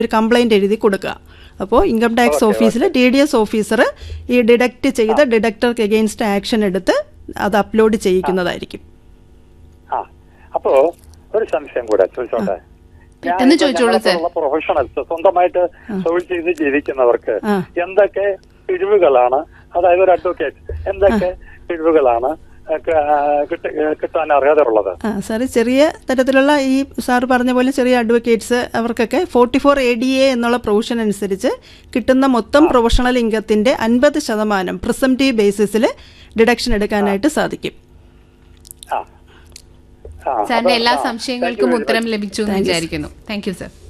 ഒരു കംപ്ലൈൻറ്റ് എഴുതി കൊടുക്കുക അപ്പോൾ ഇൻകം ടാക്സ് ഓഫീസിൽ ഡി ഡി എസ് ഓഫീസർ ഈ ഡിഡക്റ്റ് ചെയ്ത ഡിഡക്ടർക്ക് എഗെയിൻസ്റ്റ് ആക്ഷൻ എടുത്ത് അത് അപ്ലോഡ് ചെയ്യിക്കുന്നതായിരിക്കും ആ അപ്പോ ഒരു സംശയം കൂടെ ചോദിച്ചോട്ടെ പെട്ടെന്ന് ചോദിച്ചോളൂ, സർ. പ്രൊഫഷണൽസ് സ്വന്തമായിട്ട് തൊഴിൽ ചെയ്ത് ജീവിക്കുന്നവർക്ക് ആ. എന്തൊക്കെ കിഴിവുകളാണ് അതായത് ഒരു അഡ്വക്കേറ്റ് എന്തൊക്കെ കിഴിവുകളാണ് ആ, ക- ആ, കിട്ട- കിട്ടാൻ അർഹതയുള്ളത് ആ സാറ് ചെറിയ തരത്തിലുള്ള ഈ സാറ് പറഞ്ഞ പോലെ ചെറിയ അഡ്വക്കേറ്റ്സ് അവർക്കൊക്കെ forty four A D A എന്നുള്ള പ്രൊവിഷൻ അനുസരിച്ച് കിട്ടുന്ന മൊത്തം പ്രൊഫഷണൽ ഇൻകത്തിന്റെ അൻപത് ശതമാനം പ്രിസംറ്റീവ് ബേസിസിൽ ഡിഡക്ഷൻ എടുക്കാനായിട്ട് സാധിക്കും ആ ആ, സാറിന്റെ അപ്പൊ- എല്ലാ ആ, സംശയങ്ങൾക്കും thank you very ഉത്തരം much. ലഭിച്ചു എന്ന് വിചാരിക്കുന്നു താങ്ക് യു സർ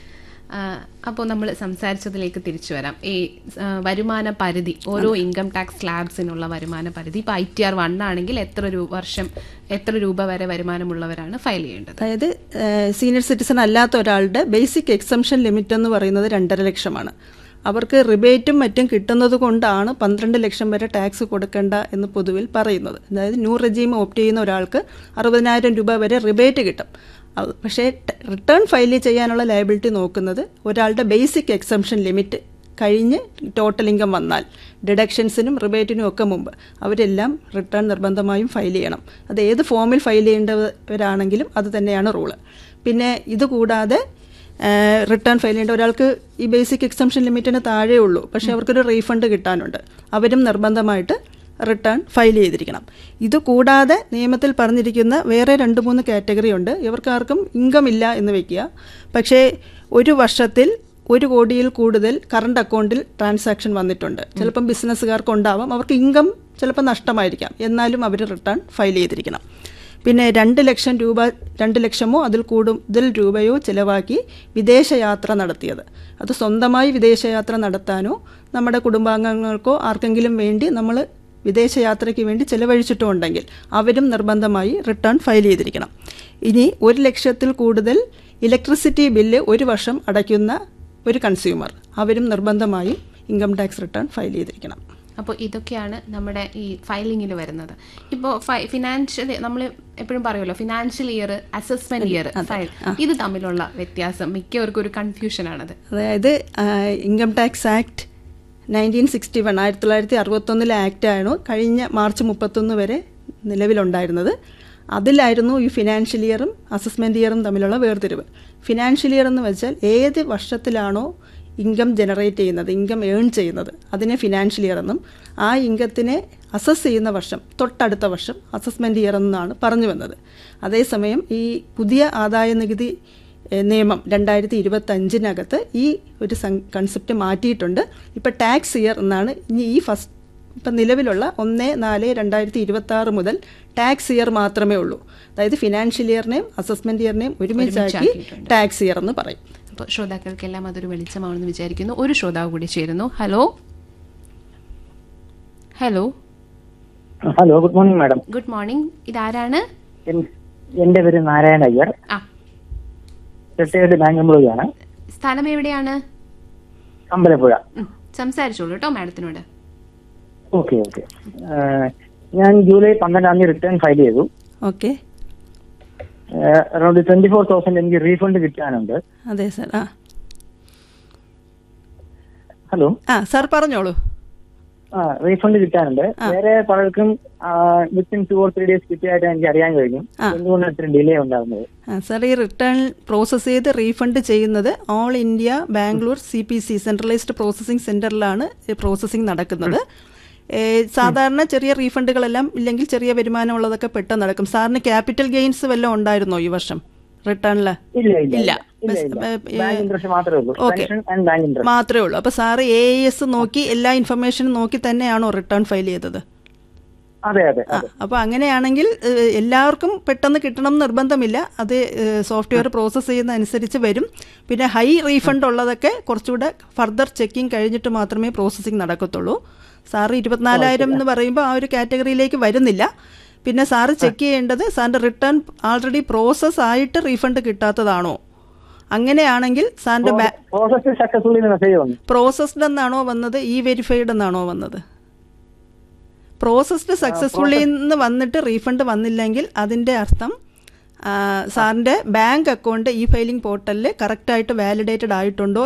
അപ്പോൾ നമ്മൾ സംസാരിച്ചതിലേക്ക് തിരിച്ചു വരാം ഈ ആ, വരുമാന പരിധി ഓരോ ഇൻകം ടാക്സ് സ്ലാബ്സിനുള്ള വരുമാന പരിധി ഇപ്പോൾ ഐ ടി ആർ വൺ ആണെങ്കിൽ എത്ര രൂപ വർഷം എത്ര രൂപ വരെ വരുമാനമുള്ളവരാണ് ഫയൽ ചെയ്യേണ്ടത് അതായത് സീനിയർ സിറ്റിസൺ അല്ലാത്ത ഒരാളുടെ ബേസിക് എക്സംഷൻ ലിമിറ്റ് എന്ന് പറയുന്നത് രണ്ടര ലക്ഷമാണ് അവർക്ക് റിബേറ്റും മറ്റും കിട്ടുന്നത് കൊണ്ടാണ് പന്ത്രണ്ട് ലക്ഷം വരെ ടാക്സ് കൊടുക്കേണ്ട എന്ന് പൊതുവിൽ പറയുന്നത് അതായത് ന്യൂ റെജീം ഓപ്റ്റ് ചെയ്യുന്ന ഒരാൾക്ക് അറുപതിനായിരം രൂപ വരെ റിബേറ്റ് കിട്ടും അത് പക്ഷേ റിട്ടേൺ ഫയൽ ചെയ്യാനുള്ള ലയബിലിറ്റി നോക്കുന്നത് ഒരാളുടെ ബേസിക് എക്സംഷൻ ലിമിറ്റ് കഴിഞ്ഞ് ടോട്ടൽ ഇൻകം വന്നാൽ ഡിഡക്ഷൻസിനും റിബേറ്റിനും ഒക്കെ മുമ്പ് അവരെല്ലാം റിട്ടേൺ നിർബന്ധമായും ഫയൽ ചെയ്യണം അത് ഏത് ഫോമിൽ ഫയൽ ചെയ്യേണ്ടവരാണെങ്കിലും അത് തന്നെയാണ് റൂള് പിന്നെ ഇത് കൂടാതെ റിട്ടേൺ ഫയൽ ചെയ്യേണ്ട ഒരാൾക്ക് ഈ ബേസിക് എക്സംഷൻ ലിമിറ്റിന് താഴെ ഉള്ളൂ പക്ഷേ അവർക്കൊരു റീഫണ്ട് കിട്ടാനുണ്ട് അവരും നിർബന്ധമായിട്ട് റിട്ടേൺ ഫയൽ ചെയ്തിരിക്കണം ഇത് കൂടാതെ നിയമത്തിൽ പറഞ്ഞിരിക്കുന്ന വേറെ രണ്ട് മൂന്ന് കാറ്റഗറി ഉണ്ട് ഇവർക്കാർക്കും ഇൻകം ഇല്ല എന്ന് വെക്കുക പക്ഷേ ഒരു വർഷത്തിൽ ഒരു കോടിയിൽ കൂടുതൽ കറണ്ട് അക്കൗണ്ടിൽ ട്രാൻസാക്ഷൻ വന്നിട്ടുണ്ട് ചിലപ്പം ബിസിനസ്സുകാർക്ക് ഉണ്ടാവാം അവർക്ക് ഇൻകം ചിലപ്പോൾ നഷ്ടമായിരിക്കാം എന്നാലും അവർ റിട്ടേൺ ഫയൽ ചെയ്തിരിക്കണം പിന്നെ രണ്ട് ലക്ഷം രൂപ രണ്ട് ലക്ഷമോ അതിൽ കൂടുതൽ രൂപയോ ചിലവാക്കി വിദേശയാത്ര നടത്തിയത് അത് സ്വന്തമായി വിദേശയാത്ര നടത്താനോ നമ്മുടെ കുടുംബാംഗങ്ങൾക്കോ ആർക്കെങ്കിലും വേണ്ടി നമ്മൾ വിദേശയാത്രയ്ക്ക് വേണ്ടി ചിലവഴിച്ചിട്ടും ഉണ്ടെങ്കിൽ അവരും നിർബന്ധമായി റിട്ടേൺ ഫയൽ ചെയ്തിരിക്കണം ഇനി ഒരു ലക്ഷത്തിൽ കൂടുതൽ ഇലക്ട്രിസിറ്റി ബില്ല് ഒരു വർഷം അടയ്ക്കുന്ന ഒരു കൺസ്യൂമർ അവരും നിർബന്ധമായും ഇൻകം ടാക്സ് റിട്ടേൺ ഫയൽ ചെയ്തിരിക്കണം അപ്പോൾ ഇതൊക്കെയാണ് നമ്മുടെ ഈ ഫയലിങ്ങിൽ വരുന്നത് ഇപ്പോൾ ഫിനാൻഷ്യൽ നമ്മൾ എപ്പോഴും പറയുമല്ലോ financial year assessment year file ഇത് തമ്മിലുള്ള വ്യത്യാസം മിക്കവർക്കും ഒരു കൺഫ്യൂഷനാണത് അതായത് income tax act nineteen sixty one ആയിരത്തി തൊള്ളായിരത്തി അറുപത്തൊന്നിലെ ആക്റ്റാണ് കഴിഞ്ഞ മാർച്ച് മുപ്പത്തൊന്ന് വരെ നിലവിലുണ്ടായിരുന്നത് അതിലായിരുന്നു ഈ ഫിനാൻഷ്യൽ ഇയറും അസസ്മെൻ്റ് ഇയറും തമ്മിലുള്ള വേർതിരിവ് ഫിനാൻഷ്യൽ ഇയർ എന്ന് വെച്ചാൽ ഏത് വർഷത്തിലാണോ ഇൻകം ജനറേറ്റ് ചെയ്യുന്നത് ഇൻകം ഏൺ ചെയ്യുന്നത് അതിനെ ഫിനാൻഷ്യൽ ഇയർ എന്നും ആ ഇൻകത്തിനെ അസസ് ചെയ്യുന്ന വർഷം തൊട്ടടുത്ത വർഷം അസസ്മെൻ്റ് ഇയർ എന്നാണ് പറഞ്ഞു വന്നത് അതേസമയം ഈ പുതിയ ആദായ നികുതി ഏഹ്, നിയമം രണ്ടായിരത്തി ഇരുപത്തഞ്ചിനകത്ത് ഈ ഒരു കൺസെപ്റ്റ് മാറ്റിയിട്ടുണ്ട് ഇപ്പം ടാക്സ് ഇയർ എന്നാണ് ഇനി ഈ ഫസ്റ്റ് ഇപ്പം നിലവിലുള്ള ഒന്ന് നാല് രണ്ടായിരത്തി ഇരുപത്തി ആറ് മുതൽ ടാക്സ് ഇയർ മാത്രമേ ഉള്ളൂ അതായത് ഫിനാൻഷ്യൽ ഇയറിനെയും അസസ്മെന്റ് ഇയറിനെയും ഒരുമിച്ചാക്കി ഒരുമിച്ചാക്കിയിട്ടുണ്ട്. ടാക്സ് ഇയർ എന്ന് പറയും അപ്പോൾ ശ്രോതാക്കൾക്കെല്ലാം അതൊരു വെളിച്ചമാണെന്ന് വിചാരിക്കുന്നു ഒരു ശ്രോതാവ് കൂടി ചേരുന്നു hello hello hello good morning madam good morning ഇതാരാണ് എൻ- എന്റെ പേര് നാരായണ അയ്യർ ആ റിട്ടയർഡ് ബാങ്ക് എംപ്ലോയിയാണ് സ്ഥലം എവിടെയാണ് അമ്പലപ്പുഴ ഉം, സംസാരിച്ചോളൂ കേട്ടോ മാഡത്തിനോട് ഓക്കെ ഓക്കെ ഞാൻ ജൂലൈ പന്ത്രണ്ടാം തീയതി റിട്ടേൺ ഫയൽ ചെയ്തു okay around twenty four thousand എനിക്ക് റീഫണ്ട് കിട്ടാനുണ്ട് അതെ സാർ ആ ഹലോ ആ സാർ പറഞ്ഞോളൂ ആ റീഫണ്ട് കിട്ടാനുണ്ട് വേറെ പലർക്കും within two or three days കിട്ടിയായിട്ട് എനിക്ക് അറിയാൻ കഴിഞ്ഞു എന്തുകൊണ്ടാണ് ഇത്ര ഡിലേ ഉണ്ടാകുന്നത് ആ സാർ ഈ റിട്ടേൺ പ്രോസസ്സ് ചെയ്ത് റീഫണ്ട് ചെയ്യുന്നത് all India Bangalore C P C centralised processing സെൻറ്ററിലാണ് പ്രോസസ്സിംഗ് നടക്കുന്നത് ഏ, സാധാരണ ചെറിയ റീഫണ്ടുകളെല്ലാം ഇല്ലെങ്കിൽ ചെറിയ വരുമാനമുള്ളതൊക്കെ പെട്ടെന്ന് നടക്കും സാറിന് ക്യാപിറ്റൽ ഗെയിൻസ് വല്ലതും ഉണ്ടായിരുന്നോ ഈ വർഷം റിട്ടേണിൽ ഇല്ല ഇല്ല ഇല്ല ഇല്ല ബസ്- ഇല്ല ഏ, ബാങ്ക് ഇൻട്രസ്റ്റ് മാത്രമേ ഉള്ളൂ okay. Pension and bank interest മാത്രമേ ഉള്ളൂ അപ്പോൾ സാറ് എ എസ് നോക്കി എല്ലാ ഇൻഫർമേഷനും നോക്കി തന്നെയാണോ റിട്ടേൺ ഫയൽ ചെയ്തത് അതെ അതെ ആ അപ്പോൾ അങ്ങനെയാണെങ്കിൽ ഏഹ്, എല്ലാവർക്കും പെട്ടെന്ന് കിട്ടണം എന്ന് നിർബന്ധമില്ല അത് സോഫ്റ്റ്വെയർ പ്രോസസ്സ് ചെയ്യുന്ന അനുസരിച്ച് വരും പിന്നെ ഹൈ റീഫണ്ട് ഉള്ളതൊക്കെ കുറച്ചുകൂടെ ഫർദർ ചെക്കിംഗ് കഴിഞ്ഞിട്ട് മാത്രമേ പ്രോസസ്സിംഗ് നടക്കത്തുള്ളൂ സാറ് ഇരുപത്തിനാലായിരം എന്ന് പറയുമ്പോൾ ആ ഒരു കാറ്റഗറിയിലേക്ക് വരുന്നില്ല പിന്നെ സാറ് ചെക്ക് ചെയ്യേണ്ടത് സാറിൻ്റെ റിട്ടേൺ ആൾറെഡി പ്രോസസ്സ് ആയിട്ട് റീഫണ്ട് കിട്ടാത്തതാണോ അങ്ങനെയാണെങ്കിൽ സാറിൻ്റെ ബാ പ്രോസസ് സക്സസ്ഫുള്ളി മെസ്സേജ് വന്നു പ്രോസസ്ഡ് എന്നാണോ വന്നത് ഇ വെരിഫൈഡ് എന്നാണോ വന്നത് പ്രോസസ്ഡ് സക്സസ്ഫുള്ളി എന്ന് വന്നിട്ട് റീഫണ്ട് വന്നില്ലെങ്കിൽ അതിൻ്റെ അർത്ഥം ആ, സാറിന്റെ ബാങ്ക് അക്കൗണ്ട് ഇ ഫയലിംഗ് പോർട്ടലിൽ കറക്റ്റായിട്ട് വാലിഡേറ്റഡ് ആയിട്ടുണ്ടോ